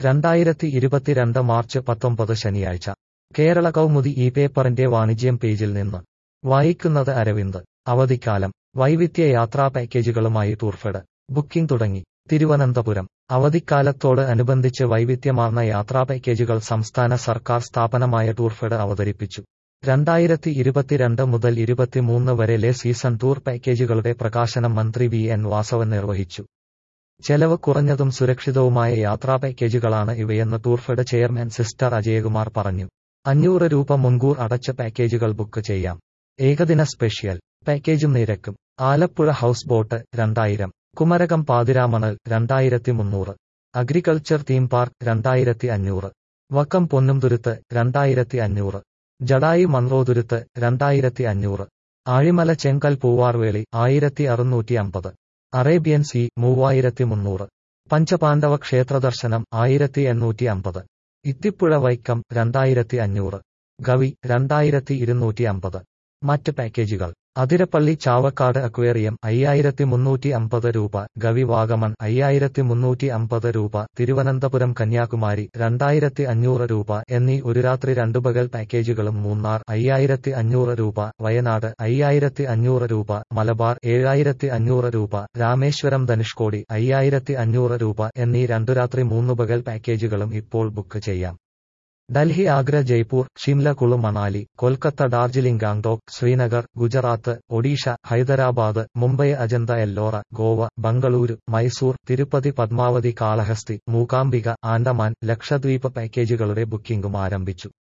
രണ്ടായിരത്തി ഇരുപത്തിരണ്ട് മാർച്ച് പത്തൊമ്പത് ശനിയാഴ്ച കേരള കൗമുദി ഈ പേപ്പറിന്റെ വാണിജ്യം പേജിൽ നിന്ന് വായിക്കുന്നത് അരവിന്ദ് അവധിക്കാലം വൈവിധ്യ യാത്രാ പാക്കേജുകളുമായി ടൂർഫെഡ് ബുക്കിംഗ് തുടങ്ങി തിരുവനന്തപുരം അവധിക്കാലത്തോട് അനുബന്ധിച്ച് വൈവിധ്യമാർന്ന യാത്രാ പാക്കേജുകൾ സംസ്ഥാന സർക്കാർ സ്ഥാപനമായ ടൂർഫെഡ് അവതരിപ്പിച്ചു രണ്ടായിരത്തി ഇരുപത്തിരണ്ട് മുതൽ ഇരുപത്തിമൂന്ന് വരെലെ സീസൺ ടൂർ പാക്കേജുകളുടെ പ്രകാശനം മന്ത്രി വി എൻ വാസവൻ നിർവഹിച്ചു ചെലവ് കുറഞ്ഞതും സുരക്ഷിതവുമായ യാത്രാ പാക്കേജുകളാണ് ഇവയെന്ന് ടൂർഫെഡ് ചെയർമാൻ സിസ്റ്റർ അജയകുമാർ പറഞ്ഞു അഞ്ഞൂറ് രൂപ മുൻകൂർ അടച്ച പാക്കേജുകൾ ബുക്ക് ചെയ്യാം ഏകദിന സ്പെഷ്യൽ പാക്കേജും നിരക്കും ആലപ്പുഴ ഹൗസ് ബോട്ട് രണ്ടായിരം കുമരകം പാതിരാമണൽ രണ്ടായിരത്തി മുന്നൂറ് അഗ്രികൾച്ചർ തീം പാർക്ക് രണ്ടായിരത്തി അഞ്ഞൂറ് വക്കം പൊന്നുംതുരുത്ത് രണ്ടായിരത്തി അഞ്ഞൂറ് ജഡായി മൺറോതുരുത്ത് രണ്ടായിരത്തി അഞ്ഞൂറ് ആഴിമല ചെങ്കൽ പൂവാർവേളി ആയിരത്തി അറുന്നൂറ്റി അമ്പത് അറേബ്യൻ സി മൂവായിരത്തി മുന്നൂറ് പഞ്ചപാണ്ഡവ ക്ഷേത്രദർശനം ആയിരത്തി എണ്ണൂറ്റി അമ്പത് ഇത്തിപ്പുഴ വൈക്കം രണ്ടായിരത്തി അഞ്ഞൂറ് ഗവി രണ്ടായിരത്തി ഇരുന്നൂറ്റി അമ്പത് മറ്റ് പാക്കേജുകൾ അതിരപ്പള്ളി ചാവക്കാട് അക്വേറിയം അയ്യായിരത്തി മുന്നൂറ്റി അമ്പത് രൂപ ഗവി വാഗമൺ അയ്യായിരത്തി മുന്നൂറ്റി അമ്പത് രൂപ തിരുവനന്തപുരം കന്യാകുമാരി രണ്ടായിരത്തി അഞ്ഞൂറ് രൂപ എന്നീ ഒരു രാത്രി രണ്ടു പകൽ പാക്കേജുകളും മൂന്നാർ അയ്യായിരത്തി അഞ്ഞൂറ് രൂപ വയനാട് അയ്യായിരത്തി അഞ്ഞൂറ് രൂപ മലബാർ ഏഴായിരത്തി അഞ്ഞൂറ് രൂപ രാമേശ്വരം ധനുഷ്കോടി അയ്യായിരത്തി അഞ്ഞൂറ് രൂപ എന്നീ രണ്ടു രാത്രി മൂന്നു പകൽ പാക്കേജുകളും ഇപ്പോൾ ബുക്ക് ചെയ്യാം ഡൽഹി ആഗ്ര ജയ്പൂർ ഷിംല കുളു മണാലി കൊൽക്കത്ത ഡാർജിലിംഗ് ഗാംഗ്ടോക്ക് ശ്രീനഗർ ഗുജറാത്ത് ഒഡീഷ ഹൈദരാബാദ് മുംബൈ അജന്ത എല്ലോറ ഗോവ ബംഗളൂരു മൈസൂർ തിരുപ്പതി പദ്മാവതി കാളഹസ്തി മൂകാംബിക ആൻഡമാൻ ലക്ഷദ്വീപ് പാക്കേജുകളുടെ ബുക്കിംഗും ആരംഭിച്ചു